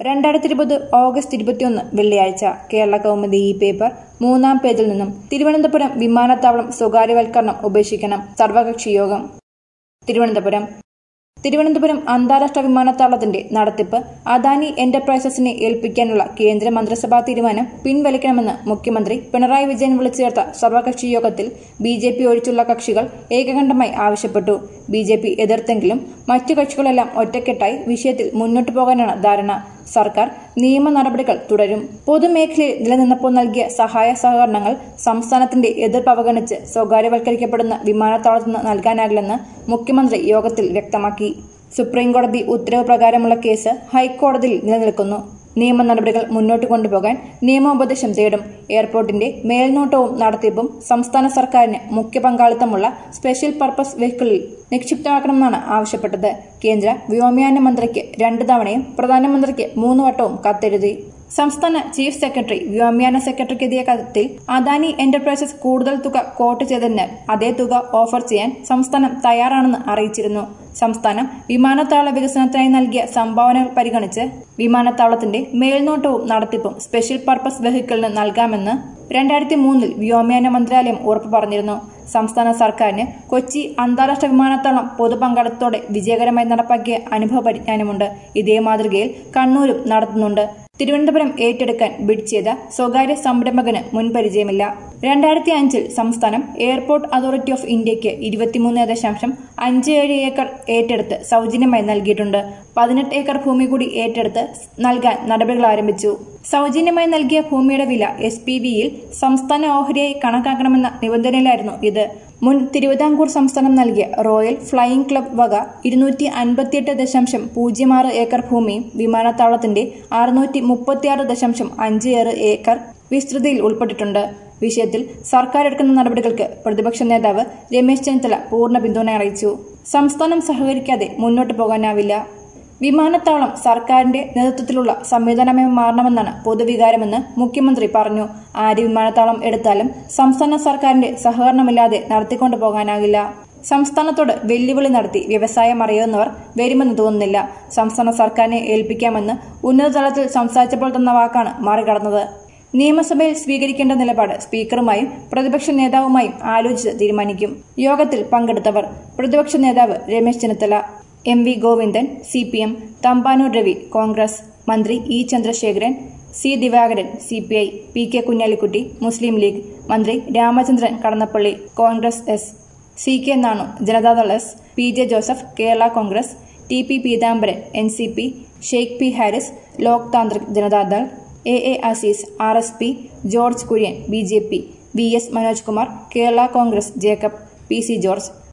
രണ്ടായിരത്തി ഇരുപത് ഓഗസ്റ്റ് ഇരുപത്തിയൊന്ന് വെള്ളിയാഴ്ച കേരള കൗമുദി ഈ പേപ്പർ മൂന്നാം പേജിൽ നിന്നും തിരുവനന്തപുരം വിമാനത്താവളം സ്വകാര്യവൽക്കരണം ഉപേക്ഷിക്കണം സർവകക്ഷി യോഗം തിരുവനന്തപുരം തിരുവനന്തപുരം അന്താരാഷ്ട്ര വിമാനത്താവളത്തിന്റെ നടത്തിപ്പ് അദാനി എന്റർപ്രൈസസിനെ ഏൽപ്പിക്കാനുള്ള കേന്ദ്ര മന്ത്രിസഭാ തീരുമാനം പിൻവലിക്കണമെന്ന് മുഖ്യമന്ത്രി പിണറായി വിജയൻ വിളിച്ചു ചേർത്ത സർവകക്ഷി യോഗത്തിൽ ബി ജെ പി ഒഴിച്ചുള്ള കക്ഷികൾ ഏകകണ്ഠമായി ആവശ്യപ്പെട്ടു ബി ജെ പി എതിർത്തെങ്കിലും മറ്റു കക്ഷികളെല്ലാം ഒറ്റക്കെട്ടായി വിഷയത്തിൽ മുന്നോട്ടു പോകാനാണ് ധാരണ സർക്കാർ നിയമ നടപടികൾ തുടരും പൊതുമേഖലയിൽ നിലനിന്നപ്പോൾ നൽകിയ സഹായ സഹകരണങ്ങൾ സംസ്ഥാനത്തിന്റെ എതിർപ്പ് അവഗണിച്ച് സ്വകാര്യവൽക്കരിക്കപ്പെടുന്ന വിമാനത്താവളത്തിന് നൽകാനാകില്ലെന്ന് മുഖ്യമന്ത്രി യോഗത്തിൽ വ്യക്തമാക്കി സുപ്രീംകോടതി ഉത്തരവ് പ്രകാരമുള്ള കേസ് ഹൈക്കോടതിയിൽ നിലനിൽക്കുന്നു നിയമ നടപടികൾ മുന്നോട്ട് കൊണ്ടുപോകാൻ നിയമോപദേശം തേടും എയർപോർട്ടിന്റെ മേൽനോട്ടവും നടത്തിപ്പും സംസ്ഥാന സർക്കാരിന് മുഖ്യ പങ്കാളിത്തമുള്ള സ്പെഷ്യൽ പർപ്പസ് വെഹിക്കിളിൽ നിക്ഷിപ്തമാക്കണമെന്നാണ് ആവശ്യപ്പെട്ടത് കേന്ദ്ര വ്യോമയാന മന്ത്രിക്ക് രണ്ടു തവണയും പ്രധാനമന്ത്രിക്ക് മൂന്ന് വട്ടവും കത്തെഴുതി സംസ്ഥാന ചീഫ് സെക്രട്ടറി വ്യോമയാന സെക്രട്ടറിക്ക് എഴുതിയ കത്തിൽ അദാനി എന്റർപ്രൈസസ് കൂടുതൽ തുക കോട്ട് ചെയ്തതിനാൽ അതേ തുക ഓഫർ ചെയ്യാൻ സംസ്ഥാനം തയ്യാറാണെന്ന് അറിയിച്ചിരുന്നു സംസ്ഥാനം വിമാനത്താവള വികസനത്തിനായി നൽകിയ സംഭാവനകൾ പരിഗണിച്ച് വിമാനത്താവളത്തിന്റെ മേൽനോട്ടവും നടത്തിപ്പും സ്പെഷ്യൽ പർപ്പസ് വെഹിക്കിളിന് നൽകാമെന്ന് രണ്ടായിരത്തി മൂന്നിൽ വ്യോമയാന മന്ത്രാലയം ഉറപ്പു പറഞ്ഞിരുന്നു സംസ്ഥാന സർക്കാരിന് കൊച്ചി അന്താരാഷ്ട്ര വിമാനത്താവളം പൊതുപങ്കാളിത്തത്തോടെ വിജയകരമായി നടപ്പാക്കിയ അനുഭവ പരിജ്ഞാനമുണ്ട് ഇതേ മാതൃകയിൽ കണ്ണൂരും നടത്തുന്നുണ്ട് തിരുവനന്തപുരം ഏറ്റെടുക്കാൻ ബിഡ് ചെയ്ത സ്വകാര്യ സംരംഭകന് മുൻപരിചയമില്ല രണ്ടായിരത്തി അഞ്ചിൽ സംസ്ഥാനം എയർപോർട്ട് അതോറിറ്റി ഓഫ് ഇന്ത്യയ്ക്ക് ഇരുപത്തിമൂന്ന് ദശാംശം അഞ്ച് ഏഴ് ഏക്കർ ഏറ്റെടുത്ത് സൗജന്യമായി നൽകിയിട്ടുണ്ട് പതിനെട്ട് ഏക്കർ ഭൂമി കൂടി ഏറ്റെടുത്ത് നൽകാൻ നടപടികൾ ആരംഭിച്ചു സൗജന്യമായി നൽകിയ ഭൂമിയുടെ വില എസ് പി വിയിൽ സംസ്ഥാന ഓഹരിയായി കണക്കാക്കണമെന്ന നിബന്ധനയിലായിരുന്നു ഇത് മുൻ തിരുവിതാംകൂർ സംസ്ഥാനം നൽകിയ റോയൽ ഫ്ലൈയിംഗ് ക്ലബ് വക ഇരുന്നൂറ്റി അൻപത്തിയെട്ട് ദശാംശം പൂജ്യം ആറ് ഏക്കർ ഭൂമിയും വിമാനത്താവളത്തിന്റെ അറുന്നൂറ്റി മുപ്പത്തിയാറ് ദശാംശം അഞ്ച് ഏഴ് ഏക്കർ വിസ്തൃതിയിൽ ഉൾപ്പെട്ടിട്ടുണ്ട് വിഷയത്തിൽ സർക്കാർ എടുക്കുന്ന നടപടികൾക്ക് പ്രതിപക്ഷ നേതാവ് രമേശ് ചെന്നിത്തല പൂർണ്ണ പിന്തുണ അറിയിച്ചു സംസ്ഥാനം സഹകരിക്കാതെ മുന്നോട്ടു പോകാനാവില്ല വിമാനത്താവളം സർക്കാരിന്റെ നേതൃത്വത്തിലുള്ള സംവിധാനമായി മാറണമെന്നാണ് പൊതുവികാരമെന്ന് മുഖ്യമന്ത്രി പറഞ്ഞു ആര് വിമാനത്താവളം എടുത്താലും സംസ്ഥാന സർക്കാരിന്റെ സഹകരണമില്ലാതെ നടത്തിക്കൊണ്ടു പോകാനാകില്ല സംസ്ഥാനത്തോട് വെല്ലുവിളി നടത്തി വ്യവസായം അറിയുന്നവർ വരുമെന്ന് തോന്നുന്നില്ല സംസ്ഥാന സർക്കാരിനെ ഏൽപ്പിക്കാമെന്ന് ഉന്നതതലത്തിൽ സംസാരിച്ചപ്പോൾ തന്ന വാക്കാണ് മറികടന്നത് നിയമസഭയിൽ സ്വീകരിക്കേണ്ട നിലപാട് സ്പീക്കറുമായും പ്രതിപക്ഷ നേതാവുമായും ആലോചിച്ച് തീരുമാനിക്കും യോഗത്തിൽ പങ്കെടുത്തവർ പ്രതിപക്ഷ നേതാവ് Ramesh Chennithala M V Govindan C P M Thampanoor Ravi Congress മന്ത്രി E Chandrasekharan C Divakaran C P I P K Kunhalikutty Muslim league മന്ത്രി Ramachandran Kadannappally Congress S C K Nanu Janata Dal S P J Joseph Kerala Congress T P Peethambaran N C P Sheikh P Haris Lok Tantrik Janata Dal A A Azeez R S P George Kurian B J P V S Manoj Kumar Kerala Congress Jacob P C George